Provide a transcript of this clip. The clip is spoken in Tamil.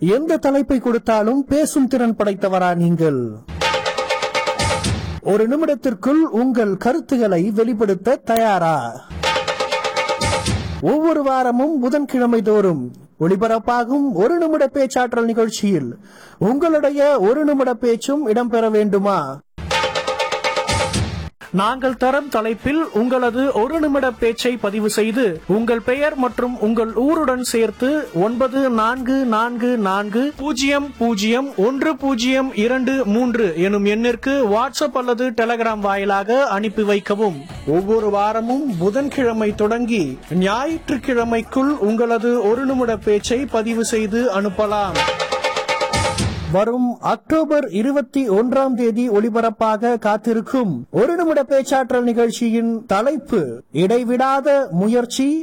எந்த தலைப்பை கொடுத்தாலும் பேசும் திறன் படைத்தவரா நீங்கள் ஒரு நிமிடத்திற்குள் உங்கள் கருத்துக்களை வெளிப்படுத்த தயாரா ஒவ்வொரு வாரமும் புதன்கிழமை தோறும் ஒளிபரப்பாகும் ஒரு நிமிட பேச்சாற்றல் நிகழ்ச்சியில் உங்களுடைய ஒரு நிமிட பேச்சும் இடம்பெற வேண்டுமா நாங்கள் தரும் தலைப்பில் உங்களது ஒரு நிமிட பேச்சை பதிவு செய்து உங்கள் பெயர் மற்றும் உங்கள் ஊருடன் சேர்த்து ஒன்பது நான்கு நான்கு நான்கு பூஜ்ஜியம் பூஜ்ஜியம் ஒன்று பூஜ்ஜியம் இரண்டு மூன்று எனும் எண்ணிற்கு வாட்ஸ்அப் அல்லது டெலகிராம் வாயிலாக அனுப்பி வைக்கவும் ஒவ்வொரு வாரமும் புதன்கிழமை தொடங்கி ஞாயிற்றுக்கிழமைக்குள் உங்களது ஒரு நிமிட பேச்சை பதிவு செய்து அனுப்பலாம் வரும் அக்டோபர் இருபத்தி ஒன்றாம் தேதி ஒளிபரப்பாக காத்திருக்கும் ஒரு நிமிட பேச்சாற்றல் நிகழ்ச்சியின் தலைப்பு இடைவிடாத முயற்சி